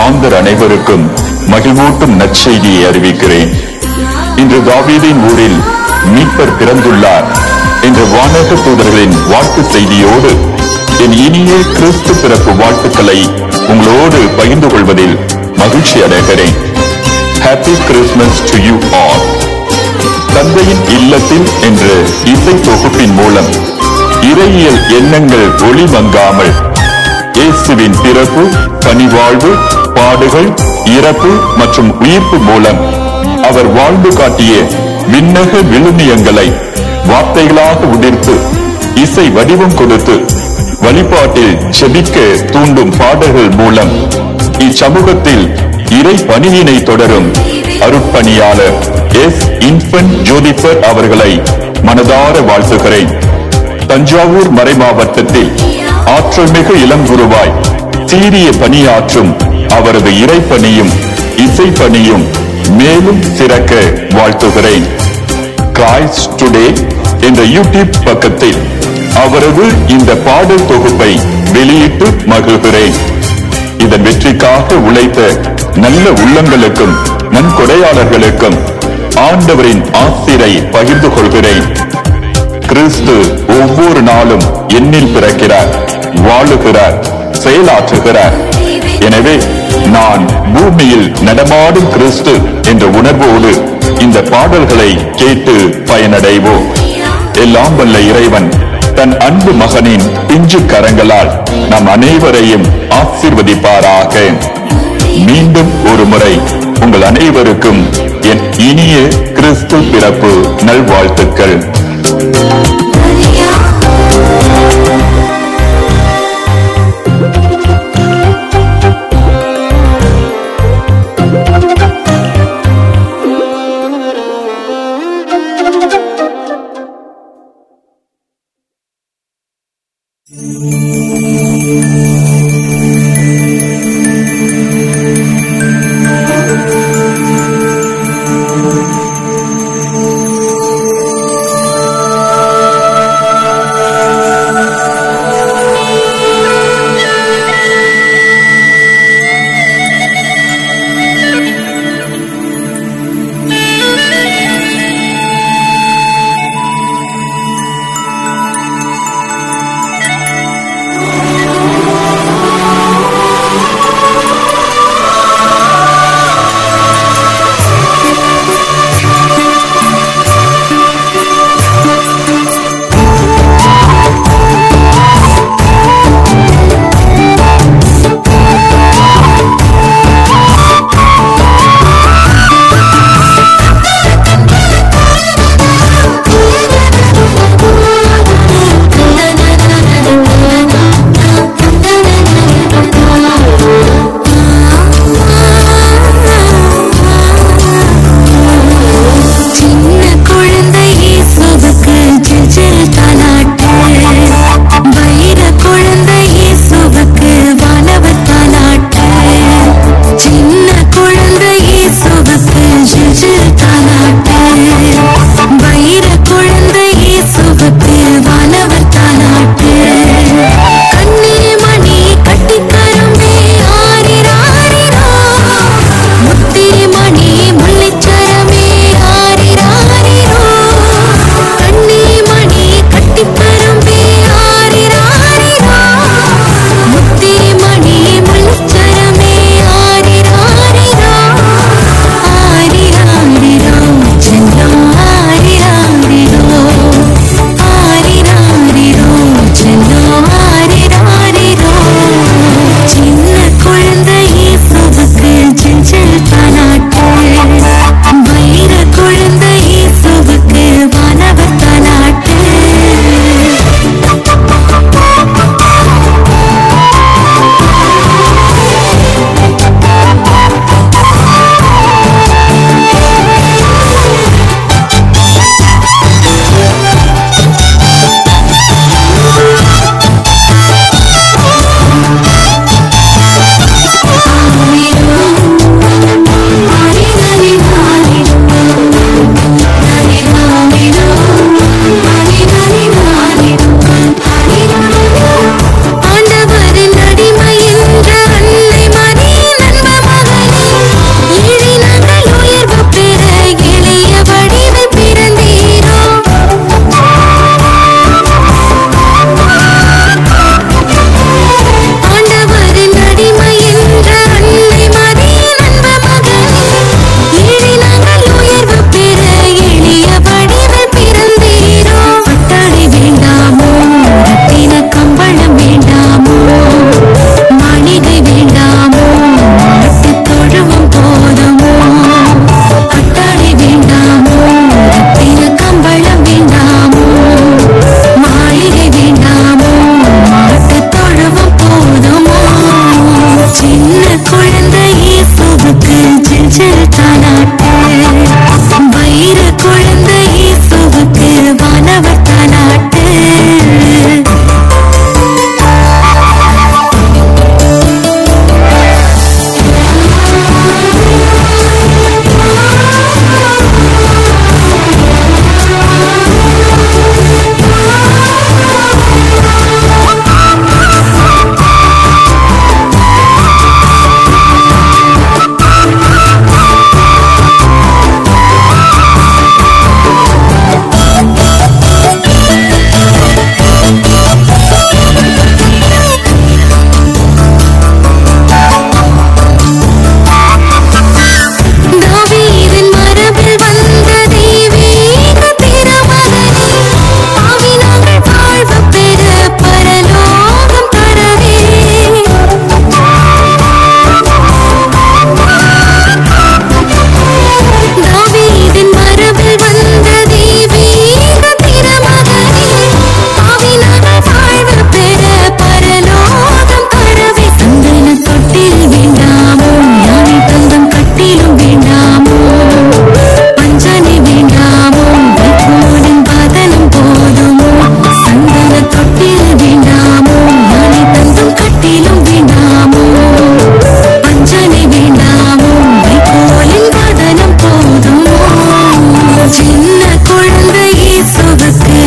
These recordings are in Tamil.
மாந்தர் அனைவருக்கும் மகிழ்வூட்டும் நற்செய்தியை அறிவிக்கிறேன் இன்று தாவீதின் ஊரில் மீட்பர் பிறந்துள்ளார் என்ற வானக தூதர்களின் வாழ்த்து செய்தியோடு என் இனிய கிறிஸ்து பிறப்பு வாழ்த்துக்களை உங்களோடு பகிர்ந்து கொள்வதில் மகிழ்ச்சி அடைகிறேன் happy Christmas to you all தந்தையின் இல்லத்தில் என்ற இசை தொகுப்பின் மூலம் இறையியல் எண்ணங்கள் ஒளிமங்காமல் இயேசுவின் பிறப்பு பணிவாழ்வு பாடுகள் இறப்பு மற்றும் உயிர்ப்பு மூலம் அவர் வாழ்ந்து காட்டிய விண்ணக விழுமியங்களை வார்த்தைகளாக உதிர்த்து இசை வடிவம் கொடுத்து வழிபாட்டில் செபிக்க தூண்டும் பாடல்கள் மூலம் இச்சமூகத்தில் இறை பணியினை தொடரும் அருட்பணியாளர் எஸ் இன்ஃபன்ட் ஜோதிபர் அவர்களை மனதார வாழ்த்துகிறேன் தஞ்சாவூர் மறைமாவட்டத்தில் ஆற்றல்மிகு இளங்குருவாய் சீரிய பணியாற்றும் அவரது இறைப்பணியும் இசைப்பணியும் மேலும் சிறக்க வாழ்த்துகிறேன் கிரைஸ்ட் டுடே என்ற யூடியூப் பக்கத்தில் அவரது இந்த பாடல் தொகுப்பை வெளியிட்டு மகிழ்கிறேன் இதன் வெற்றிக்காக உழைத்த நல்ல உள்ளங்களுக்கும் நன்கொடையாளர்களுக்கும் ஆண்டவரின் ஆசிரை பகிர்ந்து கொள்கிறேன் கிறிஸ்து ஒவ்வொரு நாளும் என்னில் பிறக்கிறார் வாழுகிறார் செயலாற்றுகிறார் எனவே நான் பூமியில் நடமாடும் கிறிஸ்து என்ற உணர்வோடு இந்த பாடல்களை கேட்டு பயனடைவோம் எல்லாம் வல்ல இறைவன் தன் அன்பு மகனின் பிஞ்சு கரங்களால் நம் அனைவரையும் ஆசீர்வதிப்பாராக மீண்டும் ஒரு முறை உங்கள் அனைவருக்கும் என் இனிய கிறிஸ்து பிறப்பு நல்வாழ்த்துக்கள்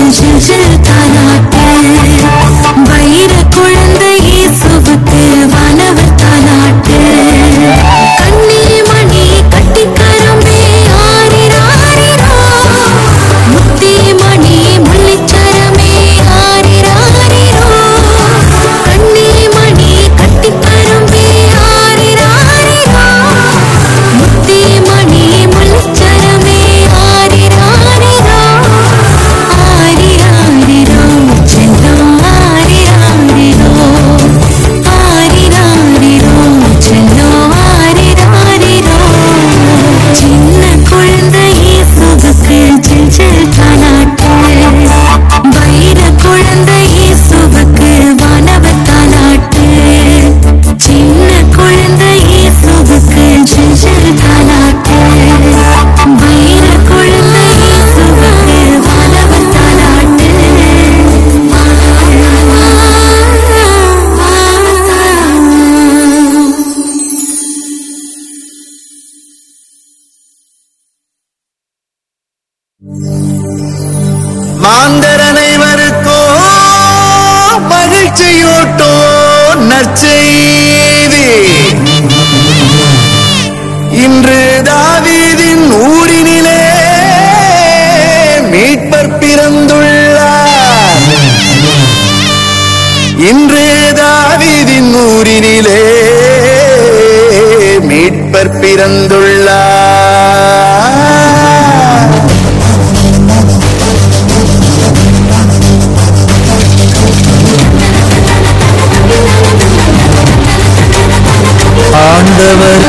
ஜில் ஜில் தாலாட்டு வைர குழந்தை இயேசுவுக்கு வானவர் தாலாட்டு கண்ணே மணி கட்டி கரும்பே ஆரிராரிரோ முத்தே மணி முள்ளிச்சரமே ஆரிராரிரோ கண்ணே மணி கட்டி கரும்பே ஆரிராரிரோ முத்தே மணி முள்ளிச்சரமே ஆரிராரிரோ ஆரிராரிரோ செல்லோ ஆரிராரிரோ ஆரிராரிரோ செல்லோ ஆரிராரிரோ சின்ன குழந்தை இயேசுவுக்கு ஜில் ஜில் தாலாட்டு வைர குழந்தை இயேசுவுக்கு வானவர் தாலாட்டு சின்ன குழந்தை இயேசுவுக்கு ஜில் ஜில் தாலாட்டு வைர குழந்தை இயேசுவுக்கு வானவர் தாலாட்டு மாந்தர் அனைவருக்கும் மகிழ்ச்சியூட்டோ நற்செய்தி இன்று தாவீதின் ஊரினிலே மீட்பர் பிறந்துள்ளார் இன்று தாவீதின் ஊரினிலே மீட்பர் பிறந்துள்ளார் ஆண்டவர்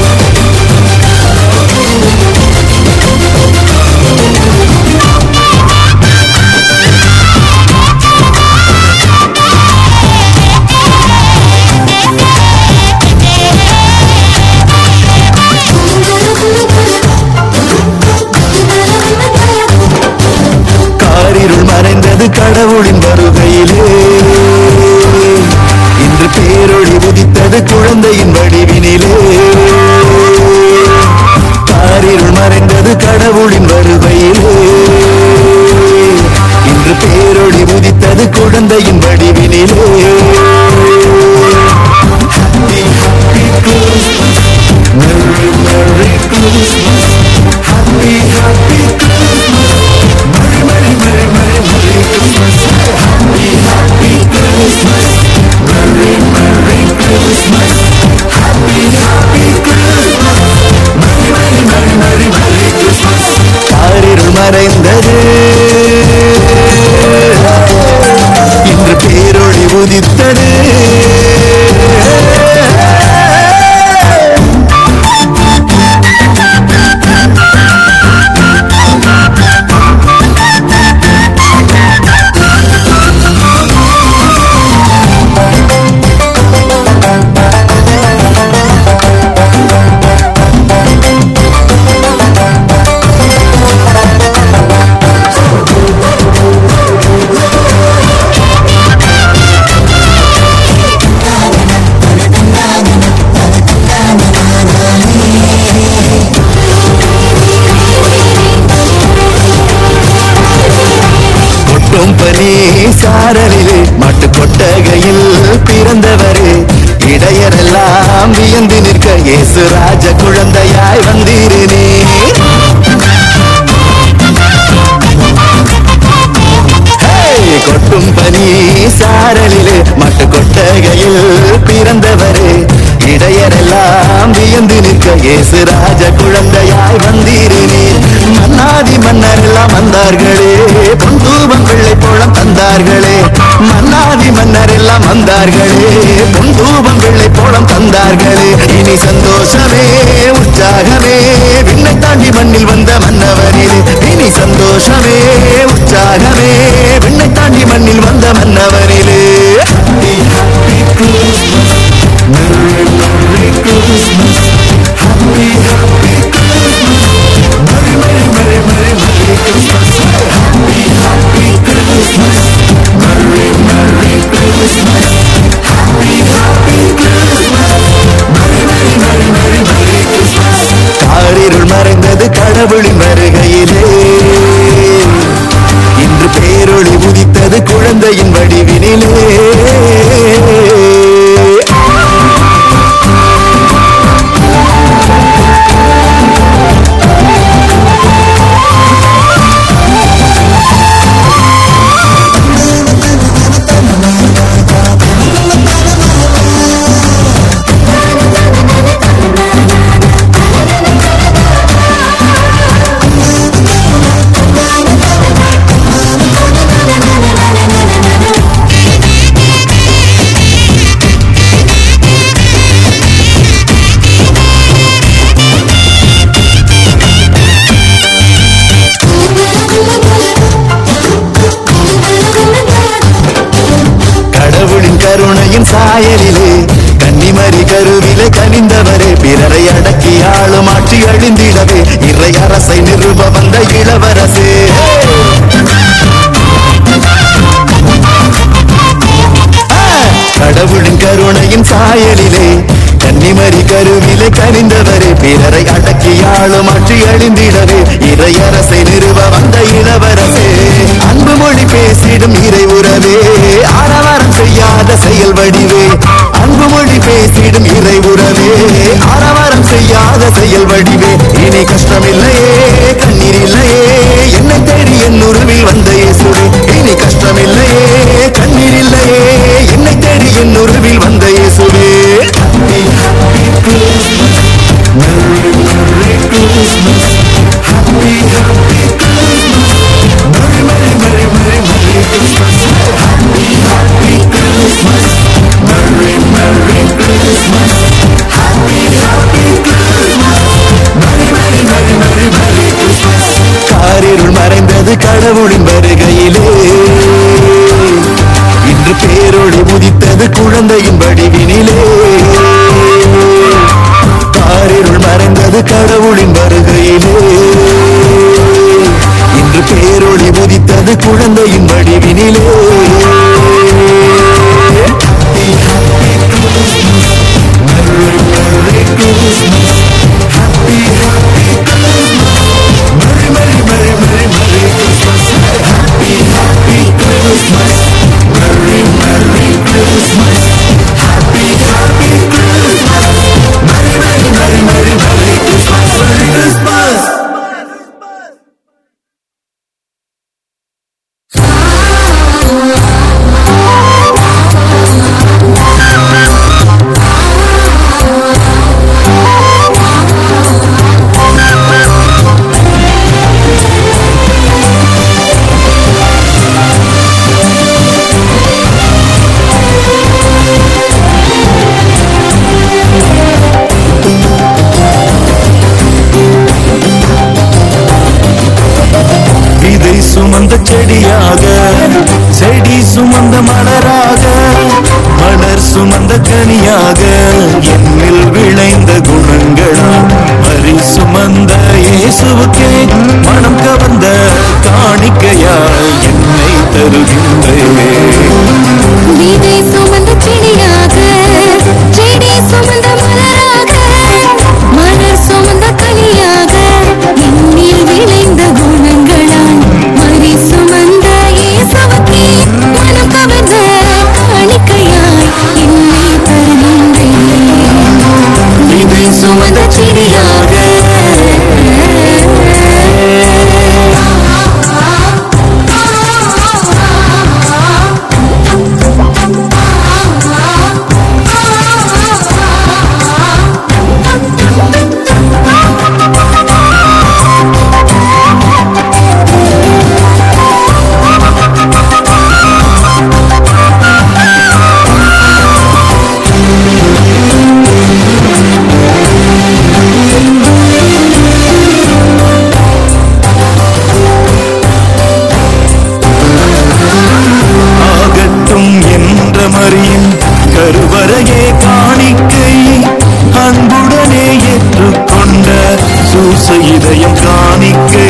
காரிருள் மறைந்தது கடவுளின் வருகையிலே இன்று பேரொளி உதித்தது குழந்தையின் வடிவினிலே காரிருள் மறைந்தது கடவுளின் வருகையிலே இன்று பேரொளி உதித்தது குழந்தையின் வடிவினிலே Happy, happy Christmas. Merry, Merry Christmas. Happy, happy Christmas. Merry, Merry, Merry, Merry, Merry Christmas. Happy, happy Christmas. Merry, Merry Christmas. Happy, happy Christmas. Merry, Merry, Merry, Merry, Merry Christmas. காரிருள் மறைந்தது இன்று பேரொளி உதித்தது கொட்டும் பனி சாரலிலே மாட்டு கொட்டகையில் பிறந்தவரே இடையரெல்லாம் வியந்து நிற்க இயேசு ராஜ குழந்தையாய் வந்தீரே கொட்டும் பனி சாரலிலே மாட்டு கொட்டகையில் பிறந்தவரே இடையரெல்லாம் வியந்து நிற்க இயேசு ராஜ குழந்தையாய் வந்தீரே மன்னாதி மன்னர் எல்லாம் வந்தார்களே பொந்தூபம் பிள்ளை போலம் தந்தார்களே மன்னாதி மன்னர் எல்லாம் வந்தார்களே பொந்தூபம் பிள்ளை போலம் தந்தார்களே இனி சந்தோஷமே உற்சாகமே விண்ணை தாண்டி மண்ணில் வந்த மன்னவரிலே இனி சந்தோஷமே உற்சாகமே விண்ணை தாண்டி மண்ணில் வந்த மன்னவரிலே Happy, happy Christmas. Merry, Merry Christmas. Happy, happy Christmas. Merry, Merry, Merry, Merry, Merry Christmas. Happy, happy Christmas. Merry, Merry Christmas. Happy, happy Christmas. Merry, Merry, Merry, Merry, Merry Christmas. காரிருள் மறைந்தது கடவுளின் வருகையிலே இன்று பேர் கருணையின் சாயலிலே கன்னிமரி கருவிலே கனிந்தவரே பிறரை அடக்கி ஆளும் ஆட்சி அழிந்திடவே இறை அரசை நிறுவ வந்த இளவரசே ஆ, கடவுளின் கருணையின் சாயலிலே கன்னிமரி கருவிலே கனிந்தவரே பிறரை அடக்கி ஆளும் ஆட்சி அழிந்திடவே இறையரசை நிறுவ வந்த இளவரசே அன்பு மொழி பேசிடும் இறை உறவே ஆரவாரம் செய்யாத செயல் வடிவே அன்பு மொழி பேசிடும் இறை உறவே ஆரவாரம் செய்யாத செயல் வடிவே இனி கஷ்டமில்லையே கண்ணீர் இல்லையே என்னை தேடி என் உருவில் வந்த இயேசுவே இனி கஷ்டமில்லையே கண்ணீர் இல்லையே என்னை தேடி என் உருவில் வந்த இயேசுவே காரிருள் மறைந்தது கடவுளின் வருகையிலே இன்று பேரொளி முதித்தது குழந்தையின் வடிவினிலே காரிருள் மறைந்தது கடவுளின் வருகையிலே இன்று பேரொளி முதித்தது குழந்தையின் வடிவினிலே விதை சுமந்த செடியாக செடி சுமந்த மலராக மலர் சுமந்த கனியாக என்னில் விளைந்த குணங்களா மறி சுமந்த இயேசுவுக்கே மனம் கவர்ந்த காணிக்கையா என்னை தருகின்றேன் விதை சுமந்த செடியாக செடி சுமந்த மலராக மலர் சுமந்த கனியாக என்னில் விளைந்த குணங்களால் மறி சுமந்த இயேசுவுக்கே மனம் கவர்ந்த காணிக்கையாய் என்னை தருகின்றேன் விதை சுமந்த செடியாக ஆகட்டும் என்ற மறியின் கருவறையே காணிக்கை அன்புடனே ஏற்றுக்கொண்ட சூச இதயம் காணிக்கை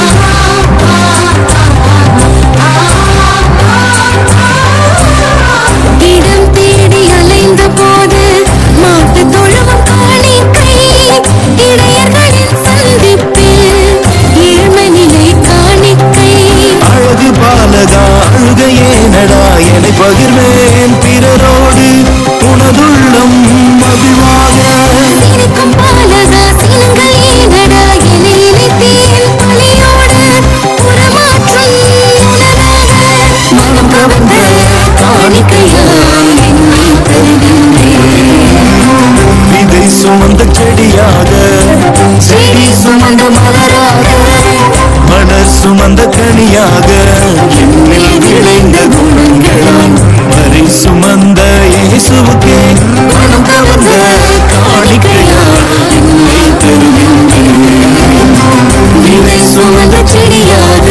இடம் தேடி அலைந்த போது மாட்டு தொழுவம் காணிக்கை இடையர்களின் சந்திப்பில் ஏழ்மை நிலை காணிக்கை அழகு பாலகா அழுகையேனடா என்னை பகிர்வேன் பிறரோடு உனதுள்ளம் மகிழ்வாக சிரிக்கும் பாலகா சினங்கள் ஏனடா என்னை இணைத்தேன் பலியோடு உரமாற்றும் உணராக மனம் கவர்ந்த காணிக்கையாய் என்னை தருகின்றேன் விதை சுமந்த செடியாக செடி சுமந்த மலராக மலர் சுமந்த கனியாக என்னில் விளைந்த குணங்களால் மறி சுமந்த இயேசுவுக்கே மனம் கவர்ந்த காணிக்கையால் என்னை தருகின்றேன் விதை சுமந்த செடியாக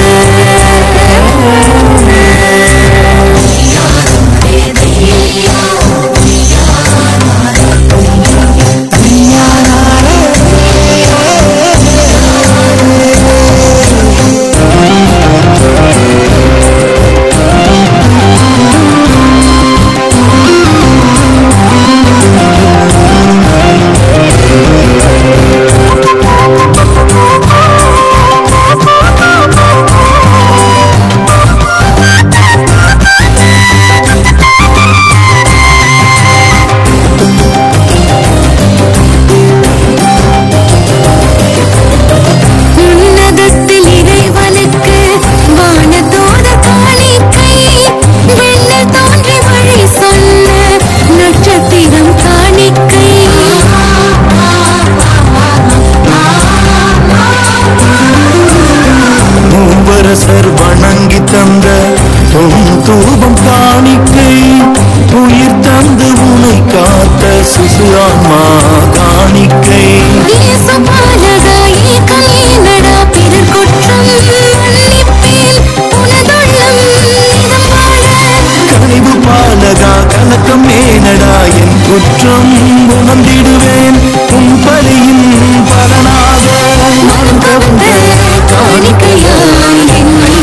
நாமம் காணிக்கை உயிர் தந்து உனை காத்த சிசு ஆன்மா காணிக்கை இயேசு பாலகா ஏக்கம் ஏனடா பிறர் குற்றம் மன்னிப்பேன் உனதுள்ளம் இதம் வாழ கனிவு பாலகா கலக்கம் ஏனடா என் குற்றம் உணர்ந்திடுவேன் உன் பலியின் பலனாக மனம் கவர்ந்த காணிக்கையாய் என்னை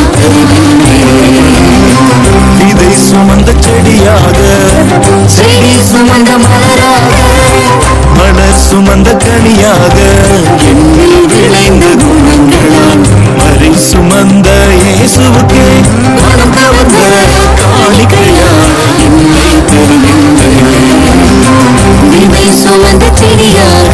இதை சுமந்த செடியாக செடி சுமந்த மலராக மலர் சுமந்த கனியாக என்னில் விளைந்த குணங்களால் மறை சுமந்த இயேசுவுக்கே மனம் கவர்ந்த காணிக்கையாய் என்னை பெறுகின்றேன் விதை சுமந்த செடியாக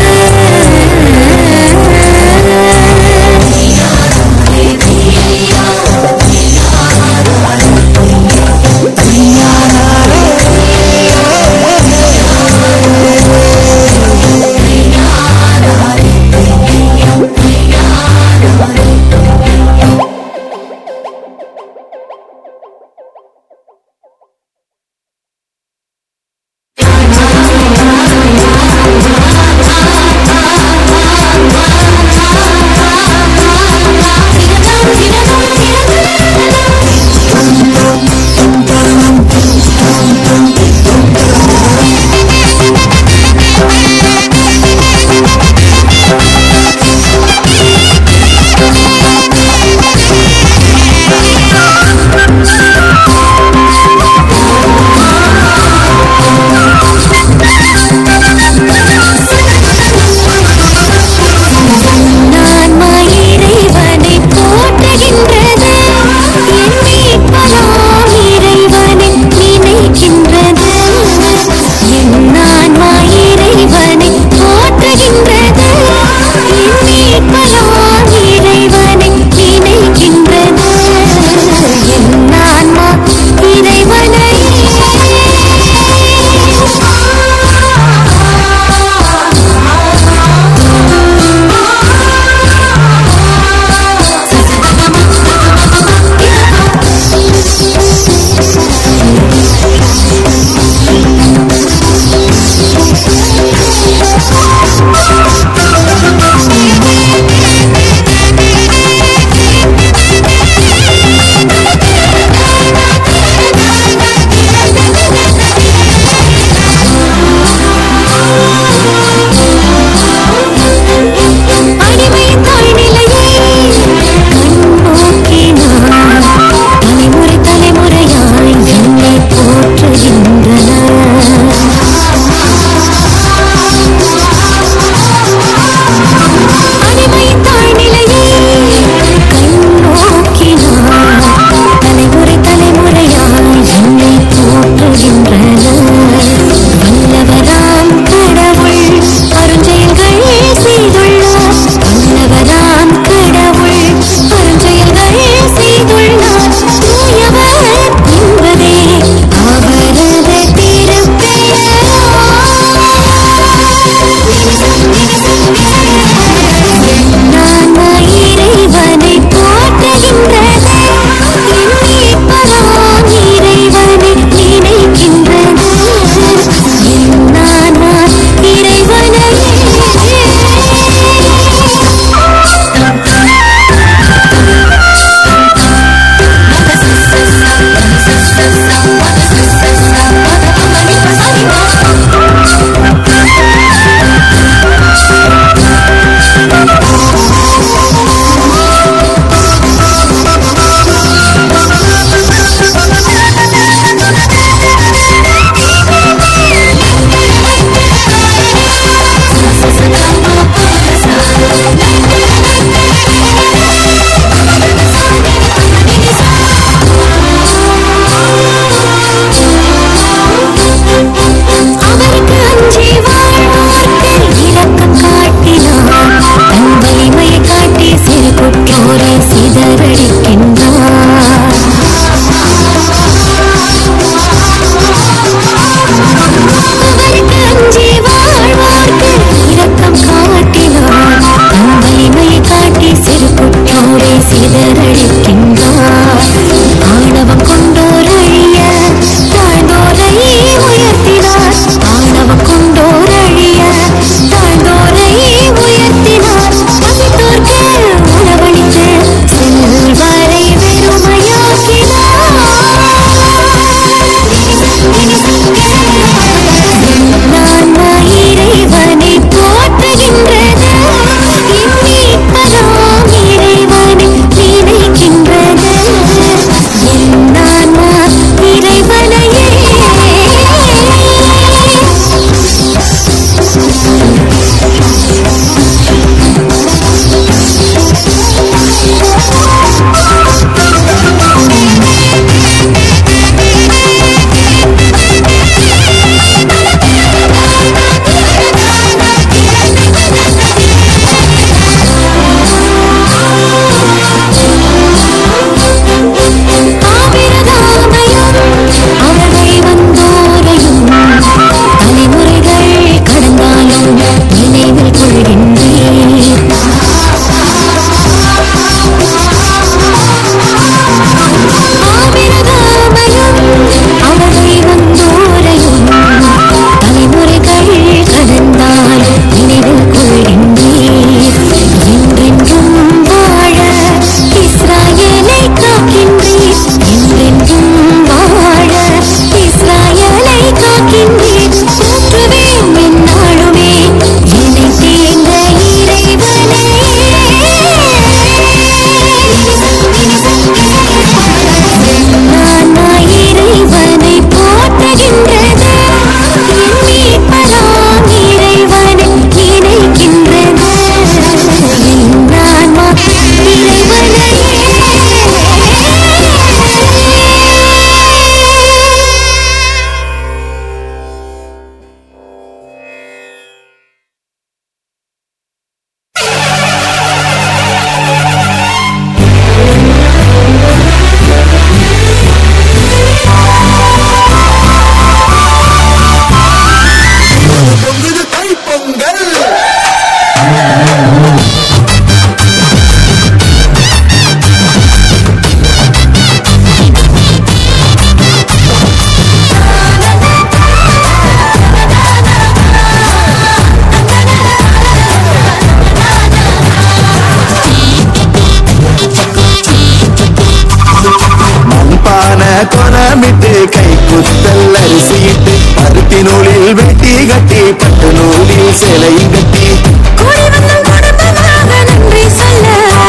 கோலமிட்டு கை குத்தல் அரிசியிட்டு பருத்தி நூலில் வெட்டி கட்டி பட்டு நூலில் சிலையும் கட்டி கூடி வந்தோம் குடும்பமாக நன்றி சொல்ல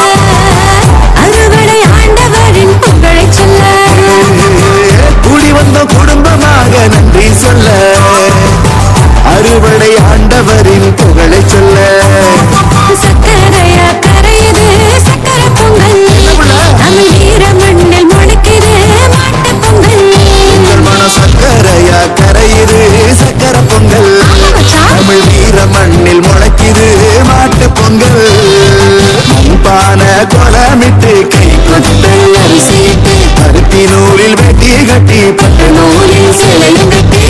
அறுவடை ஆண்டவரின் புகழை சொல்ல கூடி வந்த குடும்பமாக நன்றி சொல்ல அறுவடை ஆண்டவரின் புகழை சொல்ல சக்கரையா கரையுது சக்கர பொங்கல் தமிழ் வீர மண்ணில் முளைக்குது மாட்டு பொங்கல் உங்கள் மன சக்கரையா கரையுது சக்கர பொங்கல் தமிழ் வீர மண்ணில் முளைக்குது மாட்டு பொங்கல் மண்பான கோலமிட்டு கை குத்தல் அரிசிட்டு பருத்தி நூலில் வெட்டி கட்டி பட்டு நூலில் சிலையும் கட்டி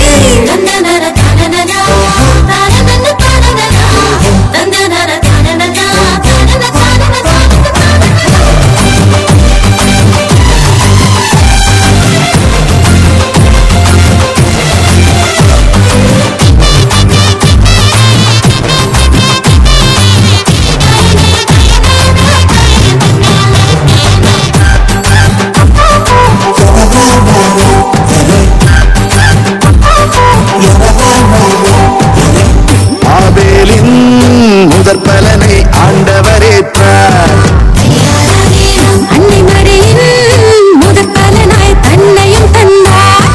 ஆபேலின் முதற் பலனை ஆண்டவரேற்றார் அன்னை மரியின் முதற் பலனாய் தன்னையும் தந்தார்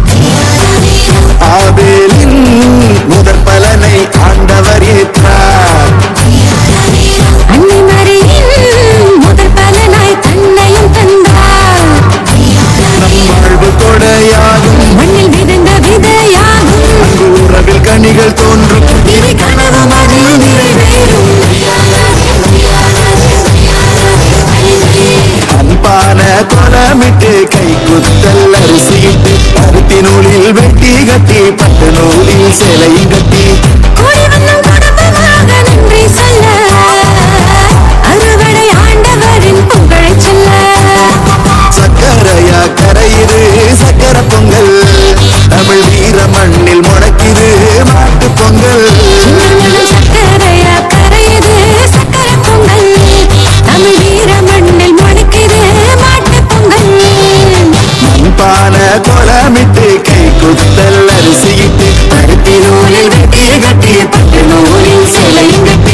ஆபேலின் முதற் பலனை ஆண்டவர் ஏற்றார் அன்னை மரியின் முதற் பலனாய் தன்னையும் தந்தார் நம் வாழ்வு கொடையாகும் மண்ணில் விதைந்த விதையாகும் அன்பு உறவில் கனிகள் தோன்றும் இவை கனவும் அதில் நிறைவேறும் அன்பான கோலமிட்டு கை குத்தல் அரிசியிட்டு பருத்தி நூலில் வெட்டி கட்டி பட்டு நூலில் சிலையும் கட்டி கூடி வந்தோம் குடும்பமாக நன்றி சொல்ல அறுவடை ஆண்டவரின் புகழை சொல்ல சக்கரையா கரையுது சக்கர பொங்கல் தமிழ் வீர மண்ணில் முடக்கிது மாட்டு பொங்கல் சின்னமனு சக்கரையா கரையுது சக்கர பொங்கல் தமிழ் வீர மண்ணில் முளைக்குது மாட்டு பொங்கல் மண்பான கோலமிட்டு கை குத்தல் அரிசியிட்டு பருத்தி நூலில் வெட்டி கட்டி பட்டு நூலில் சிலையும் கட்டி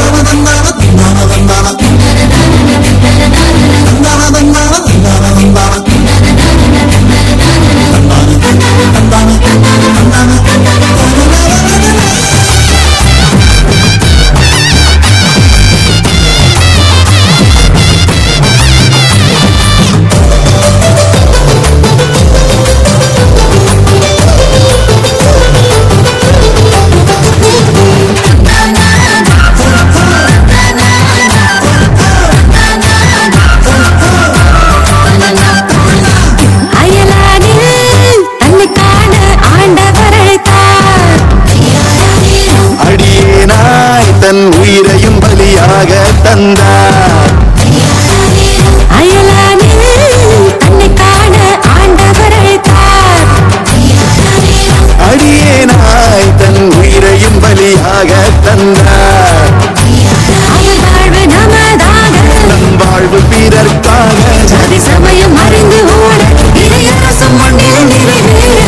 அயலானில் தன்னை காண ஆண்டவர் அழைத்தார் அடியேனாய் தன் உயிரையும் பலியாக தந்தார் அயலானில் தன்னை காண ஆண்டவர் அழைத்தார் அடியேனாய் தன் உயிரையும் பலியாக தந்தார் அவர் வாழ்வு நமதாக நம் வாழ்வு பிறர்க்காக ஜாதி சமயம் அறிந்து ஓட இறையரசம் மண்ணில் நிறைவேற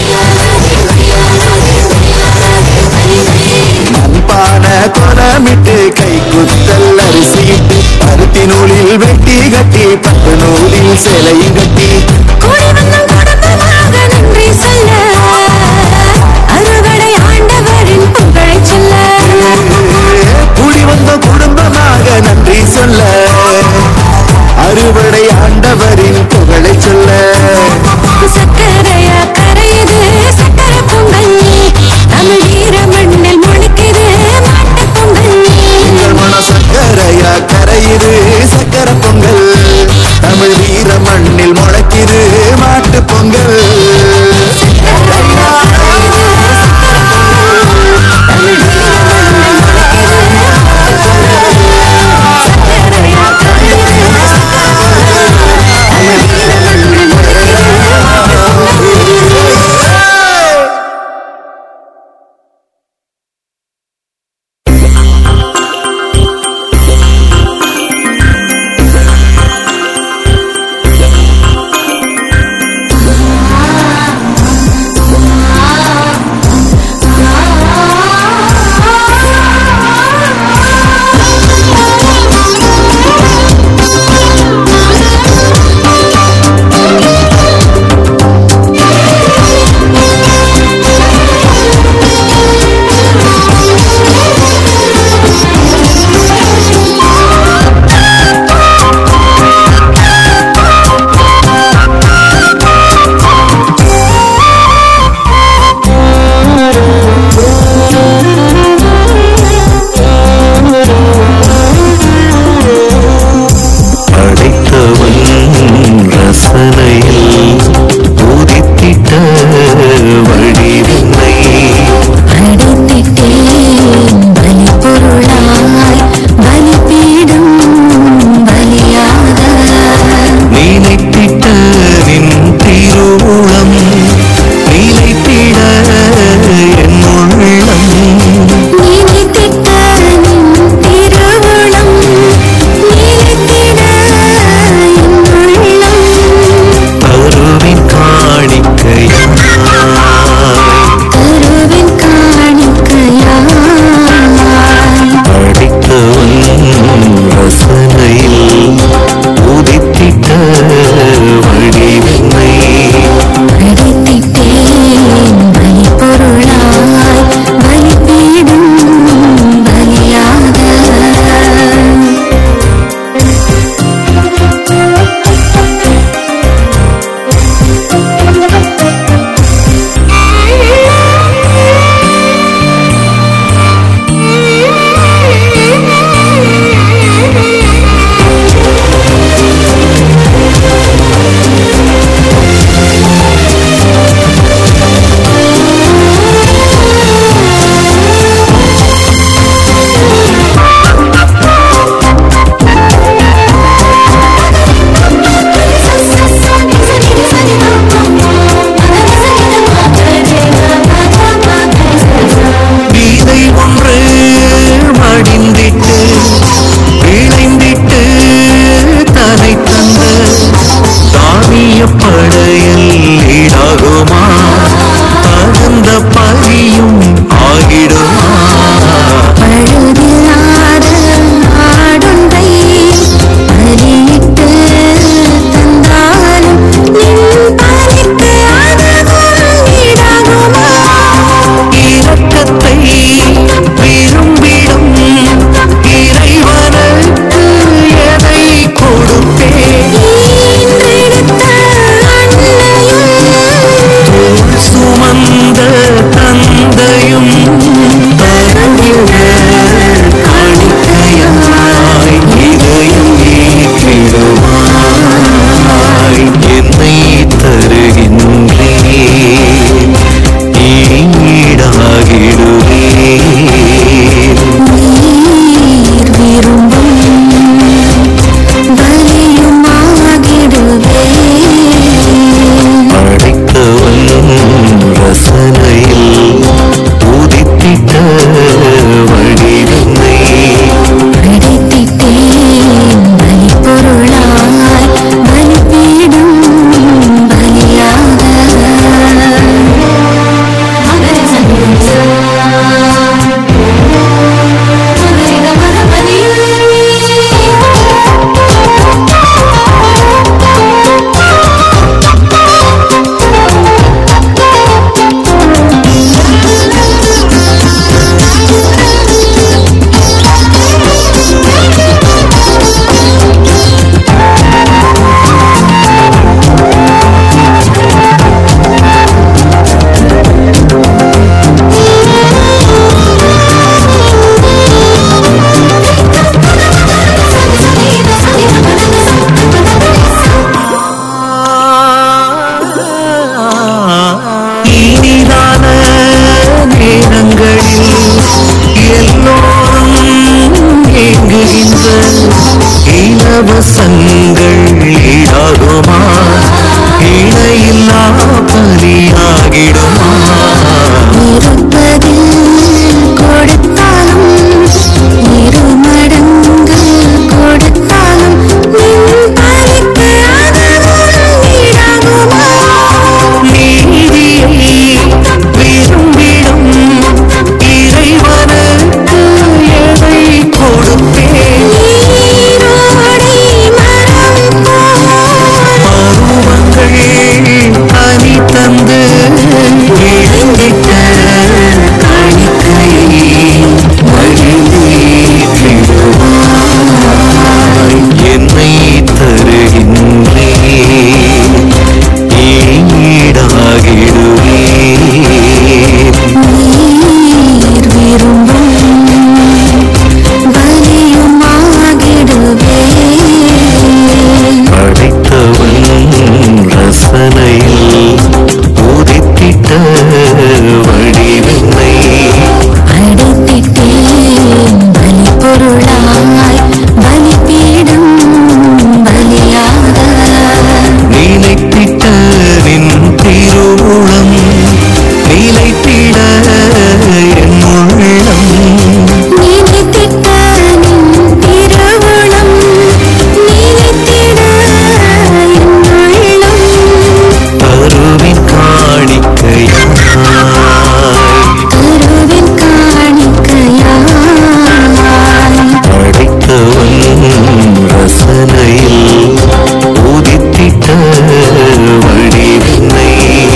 மண்பான கோலமிட்டு கை குத்தல் அரிசியிட்டு பருத்தி நூலில் வெட்டி கட்டி பட்டு நூலில் சிலையும் கட்டி கூடி வந்தோம் குடும்பமாக நன்றி சொல்ல அறுவடை ஆண்டவரின் புகழை சொல்ல கூடி வந்த குடும்பமாக நன்றி சொல்ல அறுவடை ஆண்டவரின் புகழை சொல்ல சக்கரையா கரையுது சக்கர பொங்கல் தமிழ் வீர மண்ணில் முளைக்குது மாட்டு பொங்கல் உங்கள் மன சக்கரையா கரையுது சக்கர பொங்கல் தமிழ் வீர மண்ணில் முளைக்கு மூலம் நிலைத்திட என் உள்ளம் நீதித்திட்ட நின் திருவுளம் நீதித்திட என் உள்ளம் கருவின் காணிக்கையாய் கருவின் காணிக்கையாய் அடித்தவன் ரசனையில் உதித்திட்ட வடிவனை அடித்திட்டேன் பலிப்பொருளாய் பலிபீடும் பலியாக வீதை ஒன்று மடிந்திட்டு விளைந்திட்டு தலை தந்த தானிய படையில் ஈடாகுமா தகுந்த பலியும் ஆகிடுமா பழுதில்லாத ஆடொன்றை பலியிட்டு தந்தாலும் நின் பலிக்கு அதுவும் ஈடாகுமா இரக்கத்தை விரும்பிடும் இறைவனுக்கு எதை கொடுப்பேன் ஈன்றெடுத்த அன்னையும் சுமந்த தந்தையும் தருகிற காணிக்கையாய் இதயம் ஈட்டிடுவாய் என்னை தருகின்றேன் ஈடாகிடுவேன் நீர் விரும்பும் பலியுமாகிடுவேன் அடைத்தவன் ரசனையில் உதித்திட்ட வடிவனை அடைத்திட்டேன் பலிப்பொருளாய் பலிபீடும் பலியாக இனிதான நேரங்களில் எல்லோரும் ஏங்குகின்ற இலவசங்கள் ஈடாகுமா இணையில்லா பலியாகிடுமா இருப்பதில் கொடுத்தாலும் இரு மடங்கு கொடுத்தாலும் நின் பலிக்கு அதுவும் ஈடாகுமா நீதியை விரும்பிடும் இறைவனுக்கு எதை கொடுப்பேன் நீரோடை மரம் போல் பருவங்கள் அணி தந்து இழந்திட்ட காணிக்கையை மகிழ்ந்தேற்றுவாய். என்னை தருகின்றேன் ஈடாகிடுவேன் நீர் விரும்பும் பலியுமாகிடுவேன் அடைத்தவன் ரசனையில் உதித்திட்ட வடிவனை அடித்திட்டேன் பலிப்பொருளாய் பலிபீடும் பலியாக நினைத்திட்ட நின் திருவுளம் நிலைத்திட என் உள்ளம் நீதித்திட்ட நின் திருவுளம் நீதித்திட என் உள்ளம் கருவின் காணிக்கையாய் கருவின் காணிக்கையாய் படைத்தவன் ரசனையில் உதித்திட்ட வடிவினை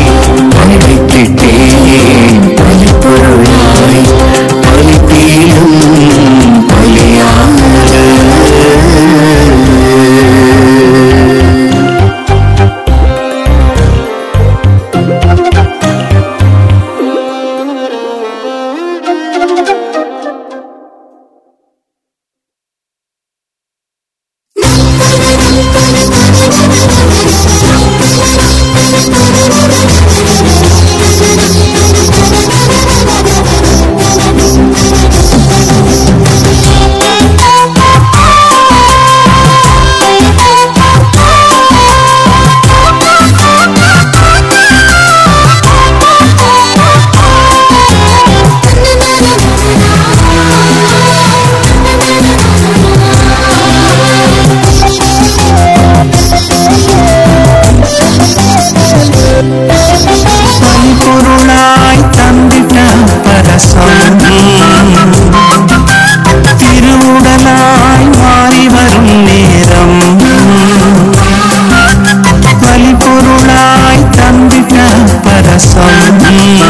படைத்திட்டேன் பலிப்பொருளாய் பலிப்பீடும் பலியாக பரிபொருளாய் தந்திட்ட பரசம் திருவுடலாய் மாறி வரும் நேரம் பலிபொருளாய் தந்திட்ட பரசம்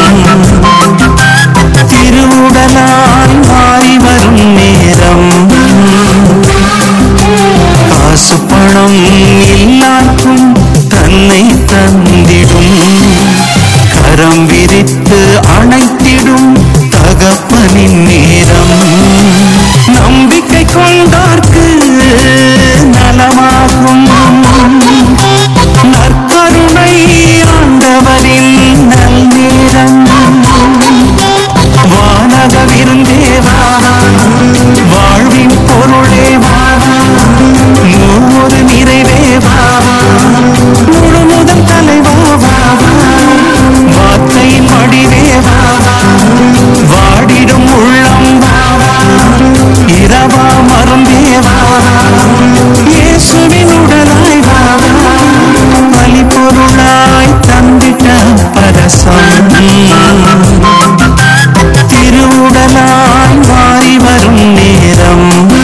திருவுடலாய் மாறி வரும் நேரம் காசு பணம் எல்லாருக்கும் தன்னை தந்திடும் கரம் விரித்து அணைத்திடும் தகப்பனின் நேரம் நம்பிக்கை கொண்டார்க்கு நலமாகும் நற்கருணை ஆண்டவரின் நல்நேரம் வானக விருந்தேவா வாழ்வின் பொருளேவா நூறு நிறைவேவா முழு முதல் தலைவாவா வார்த்தையின் வடிவேவா வாடிடும் உள்ளம் வாவா இரவா மருந்தேவா இயேசுவின் உடலாய் வாவா பலி பொருளாய் தந்திட்ட பரசம் திருவுடலாய் மாறி வரும் நேரம்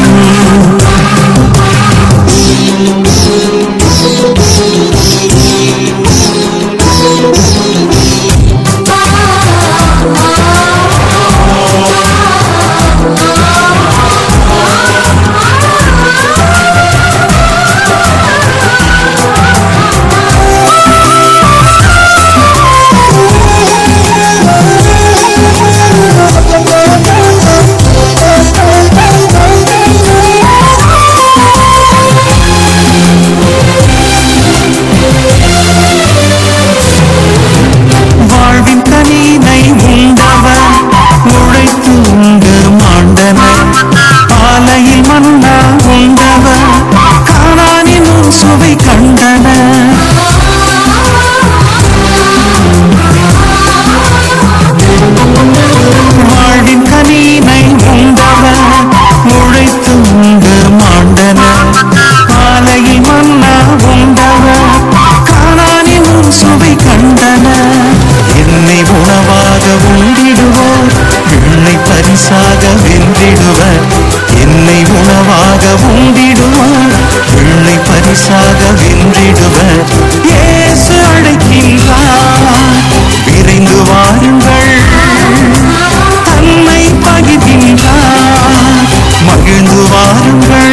வாழ்வின் கனினை உண்டவர் உழைத்து உண்டு மாண்டனர் ஆலையில் மன்னா உண்டவர் காணானின் சுவை கண்டனர் வாழ்வின் கனினை உண்டவர் உழைத்து உண்டு மாண்டனர் ஆலையில் மன்னா உண்டவர் காணானின் சுவை கண்டனர் என்னை உணவாக உண்டிடுவோர் என்னை பரிசாக வென்றிடுவர் என்னை உணவாக உண்டிடுவோர் என்னை பரிசாக வென்றிடுவர் இயேசு அழைக்கின்றார் விரைந்து வாருங்கள் தன்னை பகிர்கின்றார் மகிழ்ந்து வாருங்கள்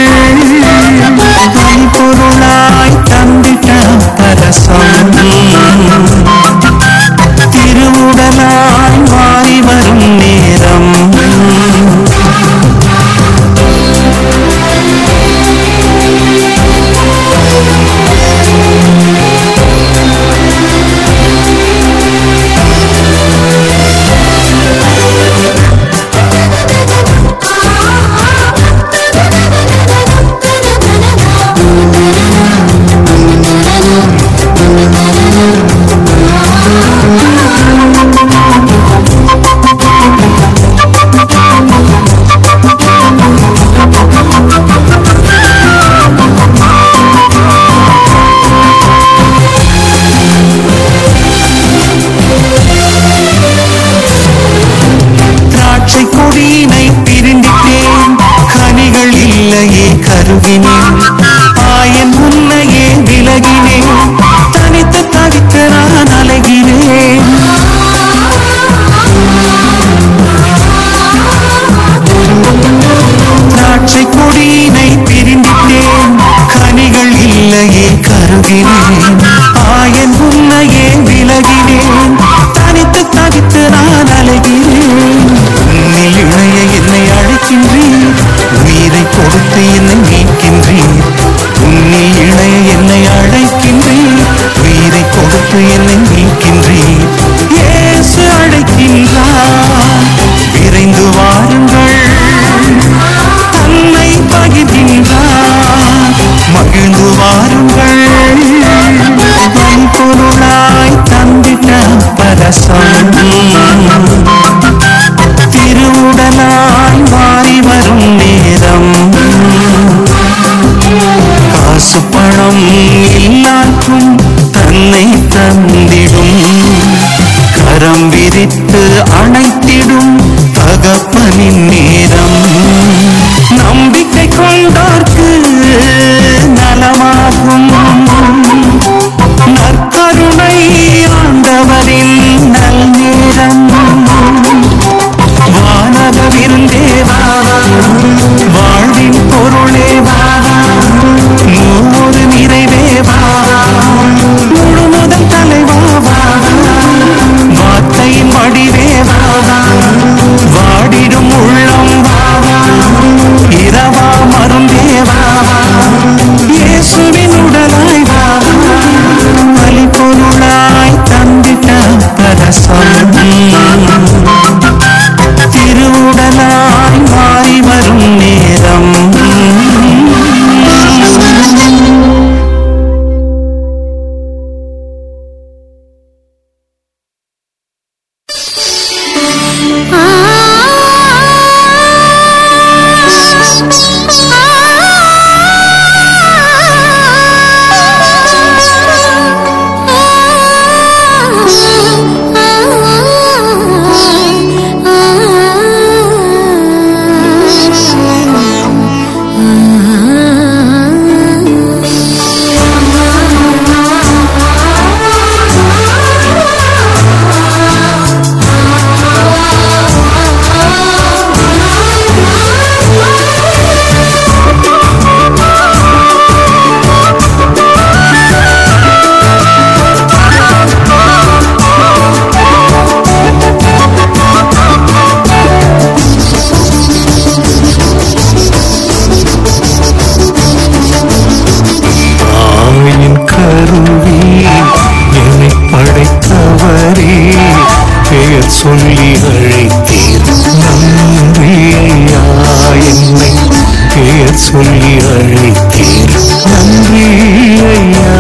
பொருளாய் தந்திட்ட பரசம் திருவுடலாய் மாறி வரும் நேரம் ஆ பரசம் திருவுடலாய் மாறி வரும் நேரம் காசு பணம் எல்லாருக்கும் தன்னை தந்திடும் கரம் விரித்து அணைத்திடும் தகப்பனின் நேரம் நம்பிக்கை கொண்டார்க்கு நலமாகும் நற்கருணை ஆண்டவரின் நல்நேரம் வானகவிருந்தேவா வாழ்வின் பொருளேவா நூறு நிறைவேவா முழுமுதல் தலைவாவா வார்த்தையின் வடிவேவா வாடிடும் உள்ளம் வாவா இரவா மருந்தேவா இயேசுவின் உடலாய் வாவா பலி பொருளாய் தந்திட்ட பரசம் திருவுடலாய் மாறி வரும் நேரம் ஆவியின் கருவி என்னை படைத்தவரே பெயர் சொல்லி அழைத்தீர் நன்றி ஐயா என்னை பெயர் சொல்லி அழைத்தீர் நன்றி ஐயா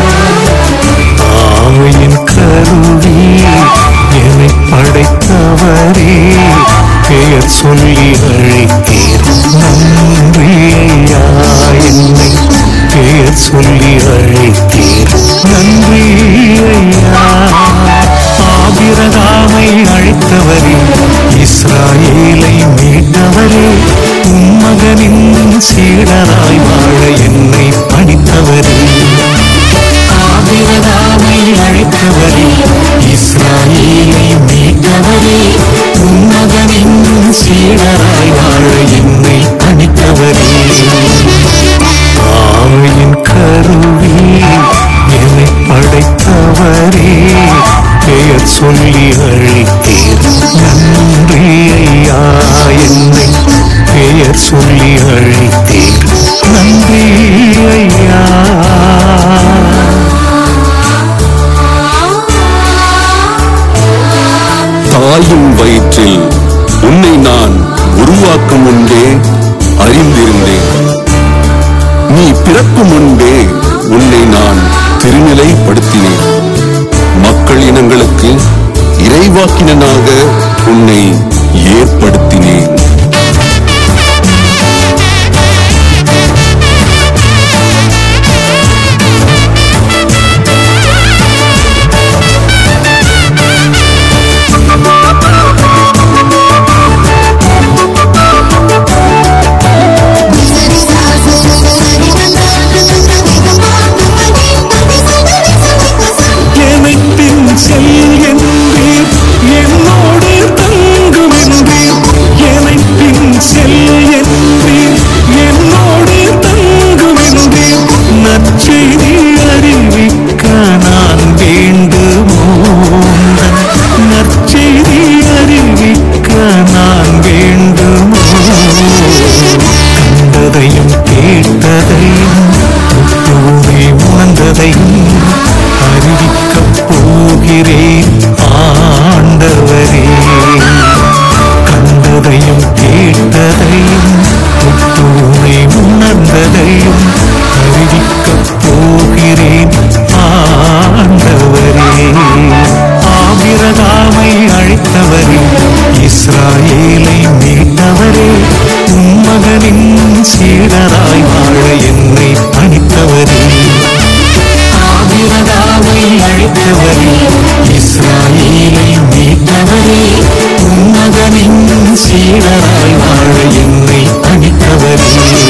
ஆவியின் கருவி என்னை படைத்தவரே பெயர் சொல்லி அழைத்தீர் நன்றி ஐயா என்னை பெயர் சொல்லி அழைத்தீர் நன்றி ஐயா ஆபிரகாமை அழைத்தவரே இஸ்ராயேலை மீட்டவரே உம்மகனின் சீடராய் வாழ என்னை பணித்தவரே ஆபிரகாமை அழைத்தவரே இஸ்ராயேலை மீட்டவரே உம்மகனின் சீடராய் வாழ என்னை பணித்தவரே ஆவியின் கருவி என்னை படைத்தவரே பெயர் சொல்லி அழைத்தீர் நன்றி ஐயா என்னை பெயர் சொல்லி அழைத்தீர் நன்றி ஐயா தாயின் வயிற்றில் உன்னை நான் உருவாக்கும் முன்பே அறிந்திருந்தேன் நீ பிறக்கும் முன்பே உன்னை நான் திருநிலைப்படுத்தினேன் மக்கள் இனங்களுக்கு இறைவாக்கினனாக உன்னை ஏற்படுத்தினேன் எனப்பின் செல் என்றீர் என்னோடு தங்கும் என்றீர் என்னை அழைத்தவரே இஸ்ராயேலை மீட்டவரே உம் மகனின் சீடராய் வாழ என்னை பணித்தவரே ஆபிரகாமை அழைத்தவரே இஸ்ராயேலை மீட்டவரே உம் மகனின் சீடராய் வாழ என்னை பணித்தவரே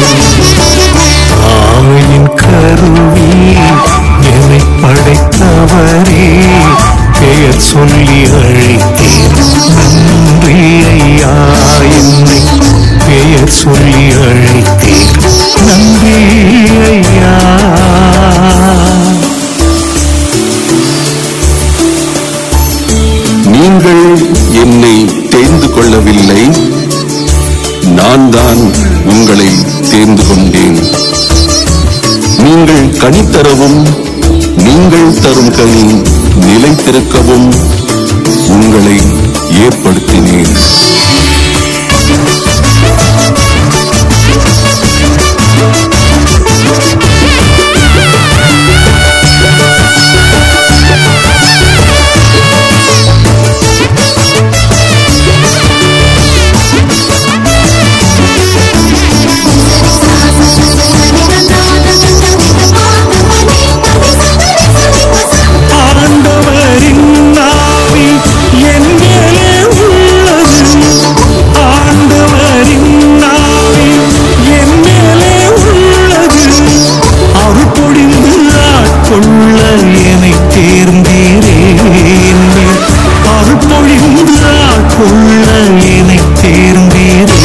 ஆமையின் கருவி என்னை படைத்தவரே பெயர் சொல்லி அழைத்தேன் நன்றி ஐயா என்னை பெயர் சொல்லி அழைத்தேன் நன்றி ஐயா நீங்கள் என்னை தேர்ந்து கொள்ளவில்லை நான் தான் உங்களை தேர்ந்து கொண்டேன் நீங்கள் கனி தரவும் நீங்கள் தரும் கனி நிலைத்திருக்கவும் உங்களை ஏற்படுத்தினேன் ஆண்டவரின் நாவி என் மேலே உள்ளது ஆண்டவரின் நாவி என் மேலே உள்ளது அருள் பொழிந்து ஆட்கொள்ள என்னை தேர்ந்தீரே என் மேல் அருள் பொழிந்து ஆட்கொள்ள என்னை தேர்ந்தீரே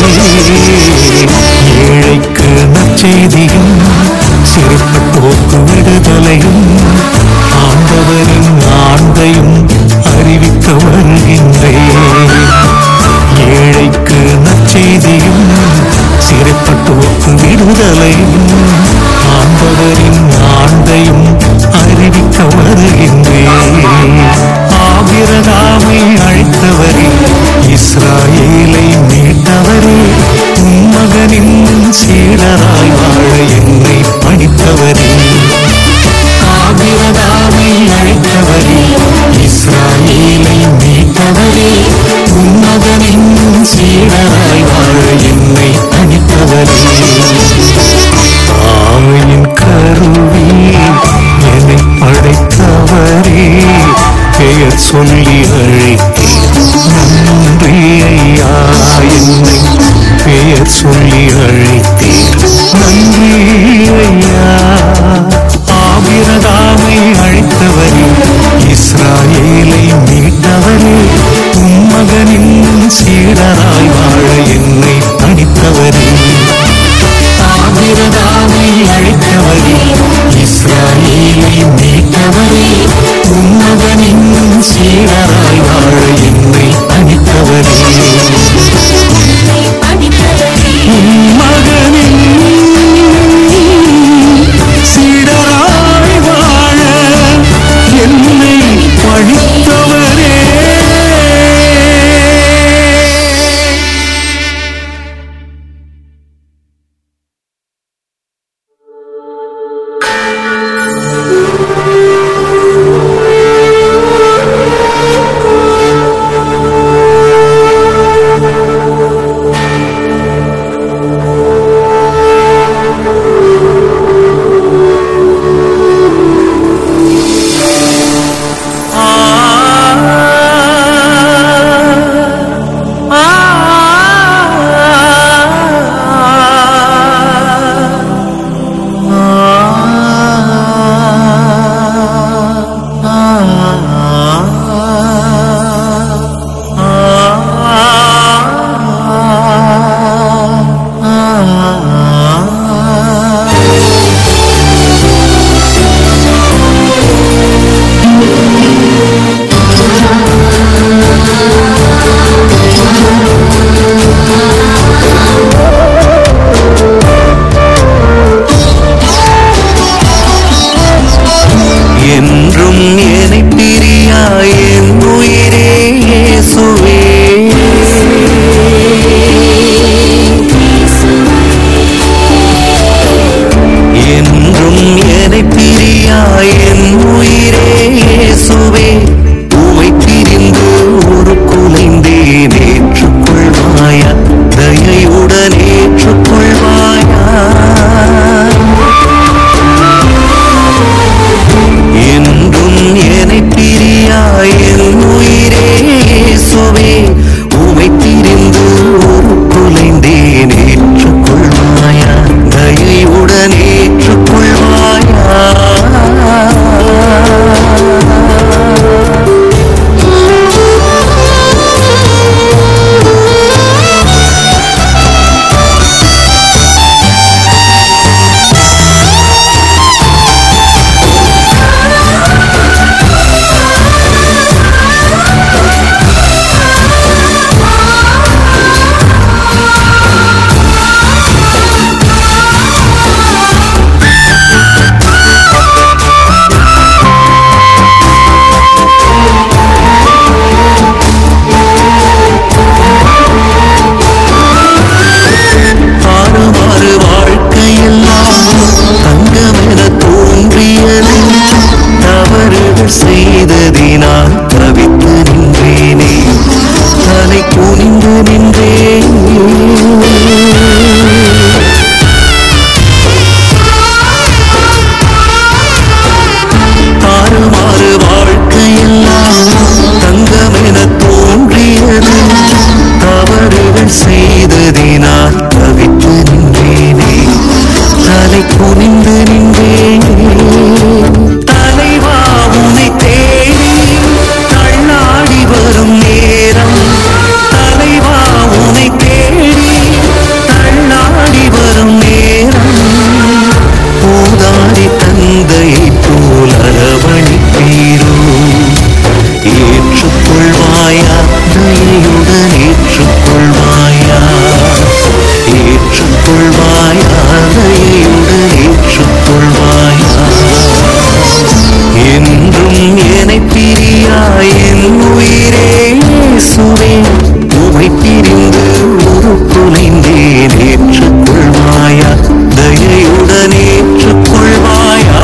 ஏழைக்கு நற்செய்தியும் சிறுப்பட்டோக்கு விடுதலையும் ஆண்டவரின் ஆண்டையும் அறிவிக்க வருகின்றேன் ஏழைக்கு நற்செய்தியும் சிறைப்பட்டோருக்கு விடுதலையும் ஆண்டவரின் ஆண்டையும் அறிவிக்க வருகின்றேன் ஆபிரகாமை அழைத்தவரே இஸ்ராயேலை மீட்டவரே உம் மகனின் சீடராய் வாழ என்னை பணித்தவரே ஆபிரகாமை அழைத்தவரே இஸ்ராயேலை மீட்டவரே உம் மகனின் சீடராய் வாழ என்னை அணித்தவரே தாயின் கருவி என்னை படைத்தவரே பெயர் சொல்லி அழைத்தேன் நன்றி ஐயா என்னை பெயர் சொல்லி அழைத்தேன் நன்றி ஐயா ஆபிரகாமை அழைத்தவரே இஸ்ராயேலை மீட்டவரே உம் மகனின் சீடராய் வாழ என்னை பணித்தவரே ஆபிரகாமை அழைத்தவரே இஸ்ராயேலை மீட்டவரே உம் மகனின் சீடராய் வாழ என்னை பணித்தவரே உம் மகனின் சீடராய் வாழ என்னை பணித்தவரே ஆ உயிரே சுவே உமை பிரிந்து ஒரு குலைந்தேன் ஏற்றுக்கொள்வாயா தயையுடன் ஏற்றுக்கொள்வாயா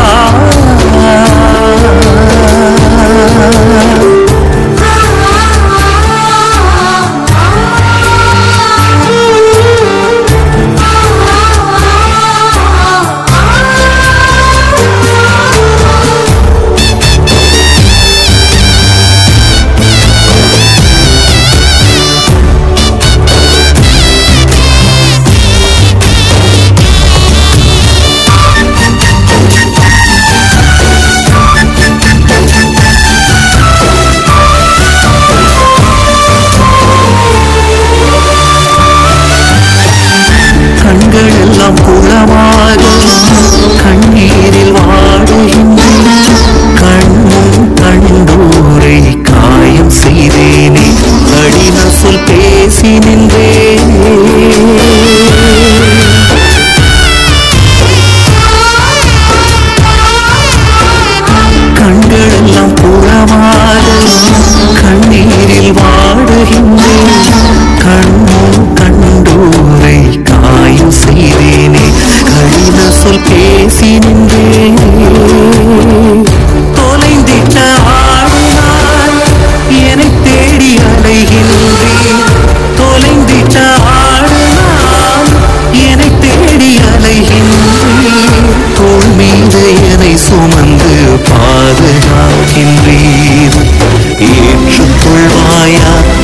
கண்கள் எல்லாம் குளமாக கண்ணீரில் வாடுகின்றேன் கண்ணும் கண்டோரை காயம் செய்தேனே கடின சொல் பேசி நின்றேன் கண்கள் எல்லாம் புறமாக கண்ணீரில் வாடுகின்றேன் கண்ணும் கண்டோரை காயம் செய்தேனே கடின சொல் பேசி நின்றேன் தொலைந்திட்ட ஆடினார் என்னை தேடி அலைகின்றேன் தொலைந்திட்ட ஆடினார் என்னை தேடி அலைகின்றேன் தோள் மீது என்னை சுமந்து பாதுகாக்கின்றீர் ஏற்றுக்கொள்வாயா